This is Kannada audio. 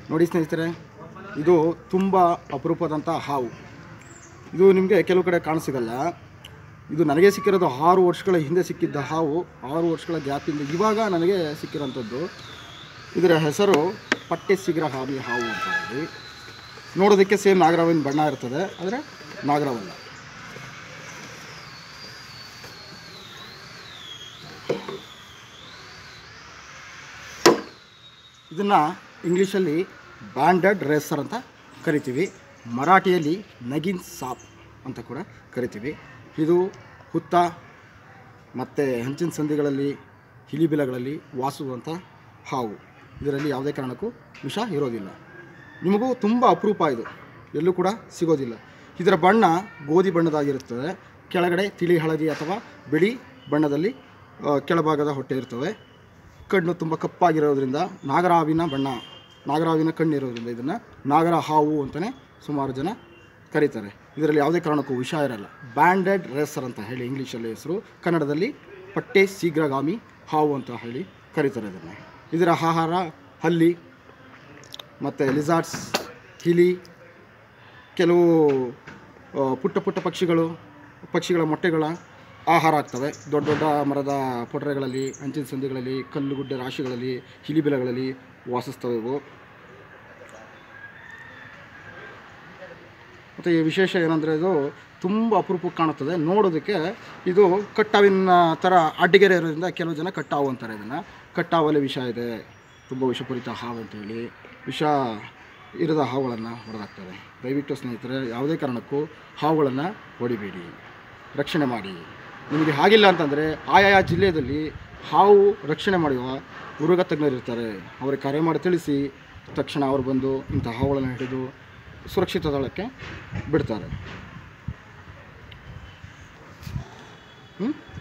ನೋಡಿ ಸ್ನೇಹಿತರೆ ಇದು ತುಂಬ ಅಪರೂಪದಂಥ ಹಾವು ಇದು ನಿಮಗೆ ಕೆಲವು ಕಡೆ ಕಾಣಿಸಿಗಲ್ಲ ಇದು ನನಗೆ ಸಿಕ್ಕಿರೋದು ಆರು ವರ್ಷಗಳ ಹಿಂದೆ ಸಿಕ್ಕಿದ್ದ ಹಾವು ಆರು ವರ್ಷಗಳ ಗ್ಯಾಪಿಂದ ಇವಾಗ ನನಗೆ ಸಿಕ್ಕಿರೋಂಥದ್ದು ಇದರ ಹೆಸರು ಪಟ್ಟೆ ಸಿಗ್ರ ಹಾವಿ ಹಾವು ಅಂತ ಹೇಳಿ ನೋಡೋದಕ್ಕೆ ಸೇಮ್ ನಾಗರಾವಿನ ಬಣ್ಣ ಇರ್ತದೆ ಆದರೆ ನಾಗರಾವಲ್ಲ ಇದನ್ನು ಇಂಗ್ಲೀಷಲ್ಲಿ ಬ್ಯಾಂಡೆಡ್ ರೇಸರ್ ಅಂತ ಕರಿತೀವಿ ಮರಾಠಿಯಲ್ಲಿ ನಗಿನ್ ಸಾಪ್ ಅಂತ ಕೂಡ ಕರಿತೀವಿ ಇದು ಹುತ್ತ ಮತ್ತು ಹಂಚಿನ ಸಂಧಿಗಳಲ್ಲಿ ಹಿಲಿಬಿಲಗಳಲ್ಲಿ ವಾಸುವಂಥ ಹಾವು ಇದರಲ್ಲಿ ಯಾವುದೇ ಕಾರಣಕ್ಕೂ ವಿಷ ಇರೋದಿಲ್ಲ ನಿಮಗೂ ತುಂಬ ಅಪರೂಪ ಇದು ಎಲ್ಲೂ ಕೂಡ ಸಿಗೋದಿಲ್ಲ ಇದರ ಬಣ್ಣ ಗೋಧಿ ಬಣ್ಣದಾಗಿರುತ್ತದೆ ಕೆಳಗಡೆ ತಿಳಿ ಹಳದಿ ಅಥವಾ ಬಿಳಿ ಬಣ್ಣದಲ್ಲಿ ಆ, ಕೆಳಭಾಗದ ಹೊಟ್ಟೆ ಇರ್ತವೆ ಕಣ್ಣು ತುಂಬ ಕಪ್ಪಾಗಿರೋದ್ರಿಂದ ನಾಗರಾವಿನ ಬಣ್ಣ ನಾಗರಾವಿನ ಕಣ್ಣು ಇರೋದ್ರಿಂದ ಇದನ್ನು ನಾಗರ ಹಾವು ಅಂತಲೇ ಸುಮಾರು ಜನ ಕರೀತಾರೆ ಇದರಲ್ಲಿ ಯಾವುದೇ ಕಾರಣಕ್ಕೂ ವಿಷ ಇರಲ್ಲ ಬ್ಯಾಂಡೆಡ್ ರೇಸರ್ ಅಂತ ಹೇಳಿ ಇಂಗ್ಲೀಷಲ್ಲಿ ಹೆಸರು ಕನ್ನಡದಲ್ಲಿ ಪಟ್ಟೆ ಶೀಘ್ರಗಾಮಿ ಹಾವು ಅಂತ ಹೇಳಿ ಕರೀತಾರೆ ಇದನ್ನು ಇದರ ಆಹಾರ ಹಲ್ಲಿ ಮತ್ತು ಲಿಸಾರ್ಡ್ಸ್ ಹಿಲಿ ಕೆಲವು ಆ, ಪುಟ್ಟ ಪುಟ್ಟ ಪಕ್ಷಿಗಳು ಪಕ್ಷಿಗಳ ಮೊಟ್ಟೆಗಳ ಆಹಾರ ಆಗ್ತವೆ ದೊಡ್ಡ ದೊಡ್ಡ ಮರದ ಪೊಟರೆಗಳಲ್ಲಿ ಅಂಚಿನ ಸಂದಿಗಳಲ್ಲಿ ಕಲ್ಲುಗುಡ್ಡೆ ರಾಶಿಗಳಲ್ಲಿ ಹಿಲಿಬೆಲೆಗಳಲ್ಲಿ ವಾಸಿಸ್ತವೆ ಇವು ಮತ್ತು ಈ ವಿಶೇಷ ಏನಂದರೆ ಇದು ತುಂಬ ಅಪರೂಪಕ್ಕೆ ಕಾಣುತ್ತದೆ ನೋಡೋದಕ್ಕೆ ಇದು ಕಟ್ಟಾವಿನ ಥರ ಅಡ್ಡಿಗೆರೆ ಇರೋದ್ರಿಂದ ಕೆಲವು ಜನ ಕಟ್ಟಾವು ಅಂತಾರೆ ಇದನ್ನು ಕಟ್ಟಾವಲ್ಲಿ ವಿಷ ಇದೆ ತುಂಬ ವಿಷಪೂರಿತ ಹಾವು ಅಂತೇಳಿ ವಿಷ ಇರದ ಹಾವುಗಳನ್ನು ಹೊಡೆದಾಕ್ತವೆ ದಯವಿಟ್ಟು ಸ್ನೇಹಿತರೆ ಯಾವುದೇ ಕಾರಣಕ್ಕೂ ಹಾವುಗಳನ್ನು ಹೊಡಿಬೇಡಿ ರಕ್ಷಣೆ ಮಾಡಿ ನಿಮಗೆ ಹಾಗಿಲ್ಲ ಅಂತಂದರೆ ಆಯಾಯ ಜಿಲ್ಲೆಯಲ್ಲಿ ಹಾವು ರಕ್ಷಣೆ ಮಾಡುವ ಉರುಗ ತಜ್ಞರು ಇರ್ತಾರೆ ಅವರಿಗೆ ಕರೆ ಮಾಡಿ ತಿಳಿಸಿ ತಕ್ಷಣ ಅವರು ಬಂದು ಇಂಥ ಹಾವುಗಳನ್ನು ಹಿಡಿದು ಸುರಕ್ಷಿತ ಸ್ಥಳಕ್ಕೆ ಬಿಡ್ತಾರೆ ಹ್ಞೂ